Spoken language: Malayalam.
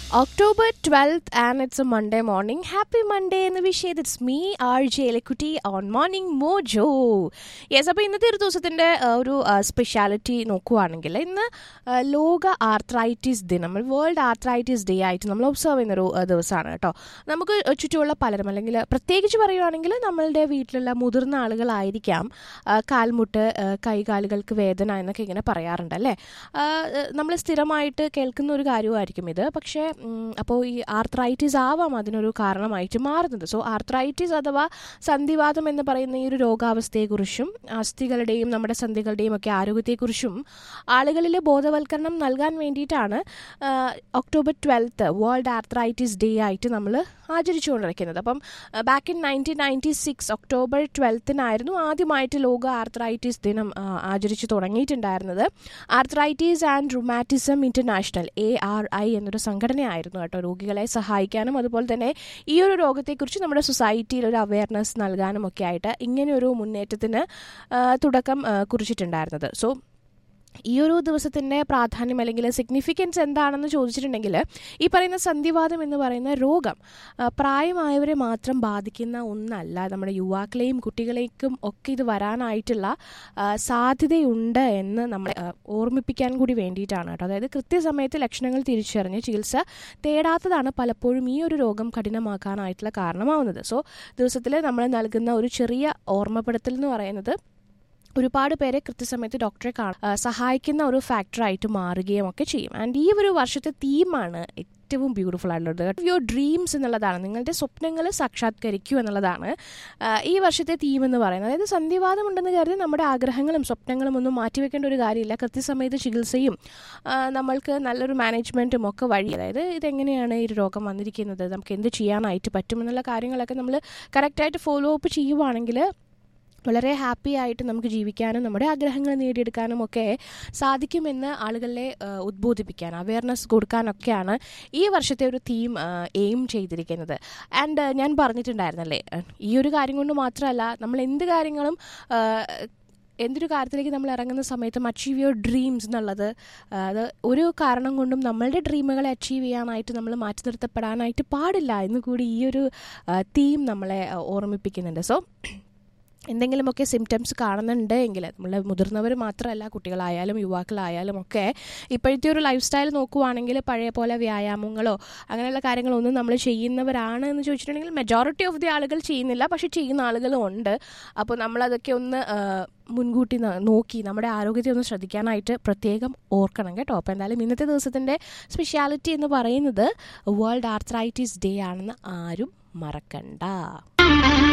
October 12th and it's a Monday morning. Happy Monday എന്ന് വിഷ് ചെയ്ത് ഇറ്റ്സ് മീ ആർ ജേലക്കുട്ടി ഓൺ മോർണിംഗ് മോജോ യെസ് അപ്പോൾ ഇന്നത്തെ ഒരു ദിവസത്തിൻ്റെ ഒരു സ്പെഷ്യാലിറ്റി നോക്കുവാണെങ്കിൽ ഇന്ന് ആ, ലോക ആർത്രൈറ്റിസ് ദിനം വേൾഡ് ആർത്രൈറ്റിസ് ഡേ ആയിട്ട് നമ്മൾ ഒബ്സർവ് ചെയ്യുന്നൊരു ആ, ദിവസമാണ് കേട്ടോ നമുക്ക് ചുറ്റുമുള്ള പലരും അല്ലെങ്കിൽ പ്രത്യേകിച്ച് പറയുവാണെങ്കിൽ നമ്മളുടെ വീട്ടിലുള്ള മുതിർന്ന ആളുകളായിരിക്കാം ആ, കാൽമുട്ട് ആ, കൈകാലുകൾക്ക് വേദന എന്നൊക്കെ ഇങ്ങനെ പറയാറുണ്ട് അല്ലേ നമ്മൾ സ്ഥിരമായിട്ട് കേൾക്കുന്ന ഒരു കാര്യമായിരിക്കും ഇത് പക്ഷേ അപ്പോൾ ഈ ആർത്രൈറ്റിസ് ആവാം അതിനൊരു കാരണമായിട്ട് മാറുന്നത് സോ ആർത്രൈറ്റിസ് അഥവാ സന്ധിവാതം എന്ന് പറയുന്ന ഈ ഒരു രോഗാവസ്ഥയെക്കുറിച്ചും അസ്ഥികളുടെയും നമ്മുടെ സന്ധികളുടെയും ഒക്കെ ആരോഗ്യത്തെക്കുറിച്ചും ആളുകളിൽ ബോധവൽക്കരണം നൽകാൻ വേണ്ടിയിട്ടാണ് ആ, October twelfth world arthritis day ആയിട്ട് നമ്മൾ ആചരിച്ചുകൊണ്ടിരിക്കുന്നത് അപ്പം back in nineteen ninety six October ട്വൽത്തിനായിരുന്നു ആദ്യമായിട്ട് ലോക ആർത്രൈറ്റിസ് ദിനം ആ, ആചരിച്ചു തുടങ്ങിയിട്ടുണ്ടായിരുന്നത് arthritis and rheumatism international A R I എന്നൊരു സംഘടനയായിരുന്നു കേട്ടോ രോഗികളെ സഹായിക്കാനും അതുപോലെ തന്നെ ഈ ഒരു രോഗത്തെക്കുറിച്ച് നമ്മുടെ സൊസൈറ്റിയിൽ ഒരു അവയർനെസ് നൽകാനും ഒക്കെ ആയിട്ട് ഇങ്ങനെയൊരു മുന്നേറ്റത്തിന് ആ, തുടക്കം ആ, കുറിച്ചിട്ടുണ്ടായിരുന്നത് സോ ഈ ഒരു ദിവസത്തിൻ്റെ പ്രാധാന്യം അല്ലെങ്കിൽ സിഗ്നിഫിക്കൻസ് എന്താണെന്ന് ചോദിച്ചിട്ടുണ്ടെങ്കിൽ ഈ പറയുന്ന സന്ധിവാദം എന്ന് പറയുന്ന രോഗം ആ, പ്രായമായവരെ മാത്രം ബാധിക്കുന്ന ഒന്നല്ല നമ്മുടെ യുവാക്കളെയും കുട്ടികളേക്കും ഒക്കെ ഇത് വരാനായിട്ടുള്ള ആ, സാധ്യതയുണ്ട് എന്ന് നമ്മളെ ആ, ഓർമ്മിപ്പിക്കാൻ കൂടി വേണ്ടിയിട്ടാണ് കേട്ടോ അതായത് കൃത്യസമയത്ത് ലക്ഷണങ്ങൾ തിരിച്ചറിഞ്ഞ് ചികിത്സ തേടാത്തതാണ് പലപ്പോഴും ഈ ഒരു രോഗം കഠിനമാക്കാനായിട്ടുള്ള കാരണമാവുന്നത് സോ ദിവസത്തിൽ നമ്മൾ നൽകുന്ന ഒരു ചെറിയ ഓർമ്മപ്പെടുത്തൽ എന്ന് പറയുന്നത് ഒരുപാട് പേരെ കൃത്യസമയത്ത് ഡോക്ടറെ കാണാൻ ആ, സഹായിക്കുന്ന ഒരു ഫാക്ടറായിട്ട് മാറുകയും ഒക്കെ ചെയ്യും ആൻഡ് ഈ ഒരു വർഷത്തെ തീമാണ് ഏറ്റവും ബ്യൂട്ടിഫുൾ ആയിട്ടുള്ളത് യുവർ ഡ്രീംസ് എന്നുള്ളതാണ് നിങ്ങളുടെ സ്വപ്നങ്ങൾ സാക്ഷാത്കരിക്കൂ എന്നുള്ളതാണ് ആ, ഈ വർഷത്തെ തീം എന്ന് പറയുന്നത് അതായത് സന്ധിവാദം ഉണ്ടെന്ന് കരുതി നമ്മുടെ ആഗ്രഹങ്ങളും സ്വപ്നങ്ങളും ഒന്നും മാറ്റിവെക്കേണ്ട ഒരു കാര്യമില്ല കൃത്യസമയത്ത് ചികിത്സയും ആ, നമ്മൾക്ക് നല്ലൊരു മാനേജ്മെൻറ്റും ഒക്കെ വഴി അതായത് ഇതെങ്ങനെയാണ് ഈ ഒരു രോഗം വന്നിരിക്കുന്നത് നമുക്ക് എന്ത് ചെയ്യാനായിട്ട് പറ്റുമെന്നുള്ള കാര്യങ്ങളൊക്കെ നമ്മൾ കറക്റ്റായിട്ട് ഫോളോ അപ്പ് ചെയ്യുവാണെങ്കിൽ വളരെ ഹാപ്പി ആയിട്ട് നമുക്ക് ജീവിക്കാനും നമ്മുടെ ആഗ്രഹങ്ങൾ നേടിയെടുക്കാനും ഒക്കെ സാധിക്കുമെന്ന് ആളുകളെ ആ, ഉദ്ബോധിപ്പിക്കാൻ അവയർനെസ് കൊടുക്കാനൊക്കെയാണ് ഈ വർഷത്തെ ഒരു തീം എയിം ചെയ്തിരിക്കുന്നത് ആൻഡ് ഞാൻ പറഞ്ഞിട്ടുണ്ടായിരുന്നല്ലേ ആ, ഈ ഒരു കാര്യം കൊണ്ട് മാത്രമല്ല നമ്മൾ എന്ത് കാര്യങ്ങളും ആ, എന്തൊരു കാര്യത്തിലേക്ക് നമ്മൾ ഇറങ്ങുന്ന സമയത്ത് അച്ചീവ് യുവർ ഡ്രീംസ് എന്നുള്ളത് ആ, അത് ഒരു കാരണം കൊണ്ടും നമ്മളുടെ ഡ്രീമുകളെ അച്ചീവ് ചെയ്യാനായിട്ട് നമ്മൾ മാറ്റി നിർത്തപ്പെടാനായിട്ട് പാടില്ല എന്ന് കൂടി ഈ ഒരു തീം നമ്മളെ ആ, ഓർമ്മിപ്പിക്കുന്നുണ്ട് സോ എന്തെങ്കിലുമൊക്കെ സിംറ്റംസ് കാണുന്നുണ്ട് എങ്കിൽ നമ്മൾ മുതിർന്നവർ മാത്രമല്ല കുട്ടികളായാലും യുവാക്കളായാലും ഒക്കെ ഇപ്പോഴത്തെ ഒരു ലൈഫ് സ്റ്റൈൽ നോക്കുവാണെങ്കിൽ പഴയ പോലെ വ്യായാമങ്ങളോ അങ്ങനെയുള്ള കാര്യങ്ങളൊന്നും നമ്മൾ ചെയ്യുന്നവരാണ് എന്ന് ചോദിച്ചിട്ടുണ്ടെങ്കിൽ മെജോറിറ്റി ഓഫ് ദി ആളുകൾ ചെയ്യുന്നില്ല പക്ഷേ ചെയ്യുന്ന ആളുകളും ഉണ്ട് അപ്പോൾ നമ്മളതൊക്കെ ഒന്ന് ആ, മുൻകൂട്ടി ന- നോക്കി നമ്മുടെ ആരോഗ്യത്തെ ഒന്ന് ശ്രദ്ധിക്കാനായിട്ട് പ്രത്യേകം ഓർക്കണം കേട്ടോ അപ്പോൾ എന്തായാലും ഇന്നത്തെ ദിവസത്തിൻ്റെ സ്പെഷ്യാലിറ്റി എന്ന് പറയുന്നത് വേൾഡ് ആർത്രൈറ്റിസ് ഡേ ആണെന്ന് ആരും മറക്കണ്ട